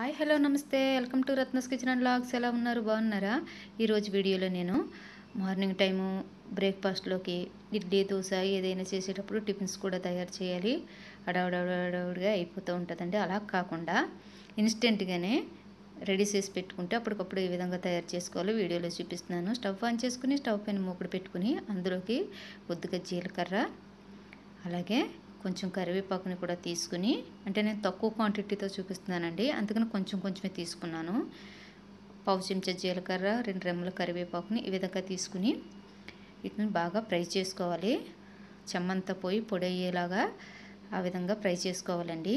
hi hello namaste welcome to Ratna's kitchen and vlogs ఎలా ఉన్నారు బాగున్నారా ఈరోజు వీడియోలో నేను మార్నింగ్ టైము బ్రేక్ఫాస్ట్లోకి ఇడ్లీ దోశ ఏదైనా చేసేటప్పుడు టిఫిన్స్ కూడా తయారు చేయాలి అడవడవడవడిగా అయిపోతూ ఉంటుందండి అలా కాకుండా ఇన్స్టెంట్గానే రెడీ చేసి పెట్టుకుంటే అప్పటికప్పుడు ఈ విధంగా తయారు చేసుకోవాలి వీడియోలో చూపిస్తున్నాను స్టవ్ ఆన్ చేసుకుని స్టవ్ పైన మూకుడు పెట్టుకుని అందులోకి కొద్దిగా జీలకర్ర అలాగే కొంచెం కరివేపాకుని కూడా తీసుకుని అంటే నేను తక్కువ క్వాంటిటీతో చూపిస్తున్నానండి అందుకని కొంచెం కొంచెమే తీసుకున్నాను పావు చెంచా జీలకర్ర రెండు రెమ్మల కరివేపాకుని ఈ విధంగా తీసుకుని వీటిని బాగా ఫ్రై చేసుకోవాలి చెమ్మంతా పోయి పొడి అయ్యేలాగా ఆ విధంగా ఫ్రై చేసుకోవాలండి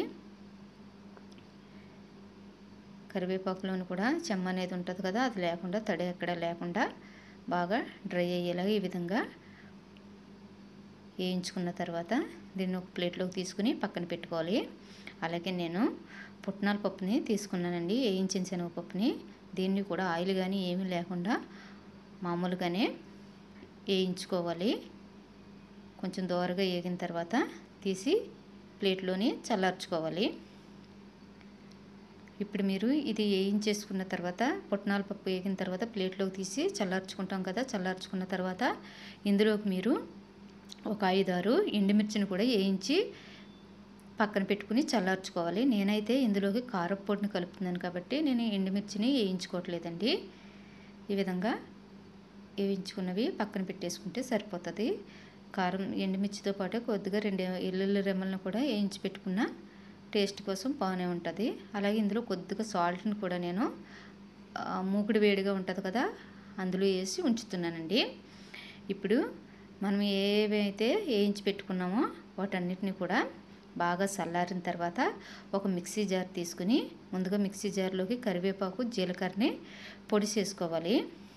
కరివేపాకులోని కూడా చెమ్మ అనేది ఉంటుంది కదా అది లేకుండా తడి ఎక్కడ లేకుండా బాగా డ్రై అయ్యేలాగా ఈ విధంగా వేయించుకున్న తర్వాత దీన్ని ఒక ప్లేట్లోకి తీసుకుని పక్కన పెట్టుకోవాలి అలాగే నేను పుట్నాల పప్పుని తీసుకున్నానండి వేయించిన శనగపప్పుని దీన్ని కూడా ఆయిల్ కానీ ఏమీ లేకుండా మామూలుగానే వేయించుకోవాలి కొంచెం దోరగా వేగిన తర్వాత తీసి ప్లేట్లోని చల్లార్చుకోవాలి ఇప్పుడు మీరు ఇది వేయించేసుకున్న తర్వాత పుట్నాల పప్పు వేగిన తర్వాత ప్లేట్లోకి తీసి చల్లార్చుకుంటాం కదా చల్లార్చుకున్న తర్వాత ఇందులోకి మీరు ఒక ఐదారు ఎండుమిర్చిని కూడా వేయించి పక్కన పెట్టుకుని చల్లార్చుకోవాలి నేనైతే ఇందులోకి కారపొడిని కలుపుతున్నాను కాబట్టి నేను ఎండుమిర్చిని వేయించుకోవట్లేదండి ఈ విధంగా వేయించుకున్నవి పక్కన పెట్టేసుకుంటే సరిపోతుంది కారం ఎండుమిర్చితో పాటు కొద్దిగా రెండు ఎల్లుల్లి రెమ్మలను కూడా వేయించి పెట్టుకున్న టేస్ట్ కోసం బాగానే ఉంటుంది అలాగే ఇందులో కొద్దిగా సాల్ట్ని కూడా నేను మూకుడు వేడిగా ఉంటుంది కదా అందులో వేసి ఉంచుతున్నానండి ఇప్పుడు మనం ఏవైతే వేయించి పెట్టుకున్నామో వాటన్నిటిని కూడా బాగా చల్లారిన తర్వాత ఒక మిక్సీ జార్ తీసుకుని ముందుగా మిక్సీ జార్లోకి కరివేపాకు జీలకర్రని పొడి చేసుకోవాలి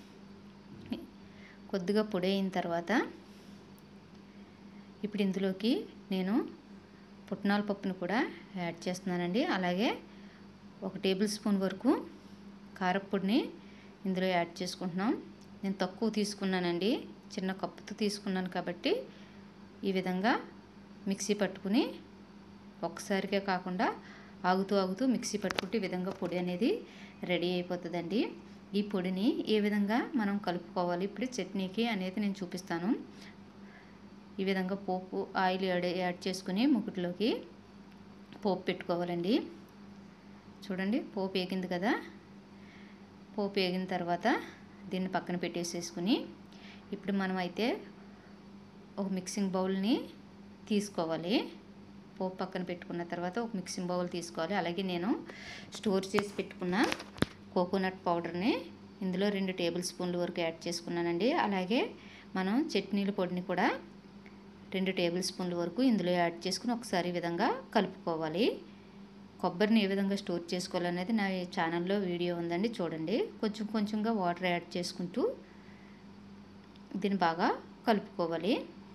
కొద్దిగా పొడి అయిన తర్వాత ఇప్పుడు ఇందులోకి నేను పుట్నాల పప్పును కూడా యాడ్ చేస్తున్నానండి అలాగే ఒక టేబుల్ స్పూన్ వరకు కారపొడిని ఇందులో యాడ్ చేసుకుంటున్నాం నేను తక్కువ తీసుకున్నానండి చిన్న కప్పుతో తీసుకున్నాను కాబట్టి ఈ విధంగా మిక్సీ పట్టుకుని ఒక్కసారిగా కాకుండా ఆగుతూ ఆగుతూ మిక్సీ పట్టుకుంటే ఈ విధంగా పొడి అనేది రెడీ అయిపోతుందండి ఈ పొడిని ఏ విధంగా మనం కలుపుకోవాలి ఇప్పుడు చట్నీకి అనేది నేను చూపిస్తాను ఈ విధంగా పోపు ఆయిల్ యాడ్ యాడ్ చేసుకుని ముకుటిలోకి పోపు పెట్టుకోవాలండి చూడండి పోపు వేగింది కదా పోపు వేగిన తర్వాత దీన్ని పక్కన పెట్టేసేసుకుని ఇప్పుడు మనం అయితే ఒక మిక్సింగ్ బౌల్ని తీసుకోవాలి పోపు పక్కన పెట్టుకున్న తర్వాత ఒక మిక్సింగ్ బౌల్ తీసుకోవాలి అలాగే నేను స్టోర్ చేసి పెట్టుకున్న కోకోనట్ పౌడర్ని ఇందులో రెండు టేబుల్ స్పూన్ల వరకు యాడ్ చేసుకున్నానండి అలాగే మనం చట్నీల పొడిని కూడా రెండు టేబుల్ స్పూన్ల వరకు ఇందులో యాడ్ చేసుకుని ఒకసారి ఈ విధంగా కలుపుకోవాలి కొబ్బరిని ఏ విధంగా స్టోర్ చేసుకోవాలనేది నా ఛానల్లో వీడియో ఉందండి చూడండి కొంచెం కొంచెంగా వాటర్ యాడ్ చేసుకుంటూ దీన్ని బాగా కలుపుకోవాలి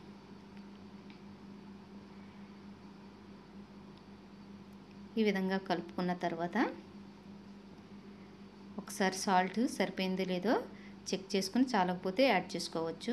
ఈ విధంగా కలుపుకున్న తర్వాత ఒకసారి సాల్ట్ సరిపోయిందో లేదో చెక్ చేసుకుని చాలకపోతే యాడ్ చేసుకోవచ్చు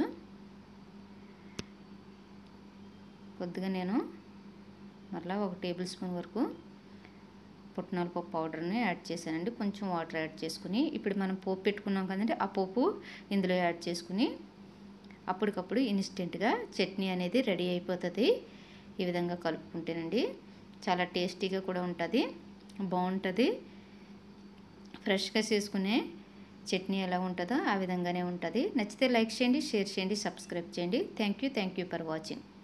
కొద్దిగా నేను మరలా ఒక టేబుల్ స్పూన్ వరకు పుట్నాల పప్పు పౌడర్ని యాడ్ చేశానండి కొంచెం వాటర్ యాడ్ చేసుకుని ఇప్పుడు మనం పోపు పెట్టుకున్నాం కదండి ఆ పోపు ఇందులో యాడ్ చేసుకుని అప్పటికప్పుడు ఇన్స్టెంట్గా చట్నీ అనేది రెడీ అయిపోతుంది ఈ విధంగా కలుపుకుంటేనండి చాలా టేస్టీగా కూడా ఉంటుంది బాగుంటుంది ఫ్రెష్గా చేసుకునే చట్నీ ఎలా ఉంటుందో ఆ విధంగానే ఉంటుంది నచ్చితే లైక్ చేయండి షేర్ చేయండి సబ్స్క్రైబ్ చేయండి thank you thank you for watching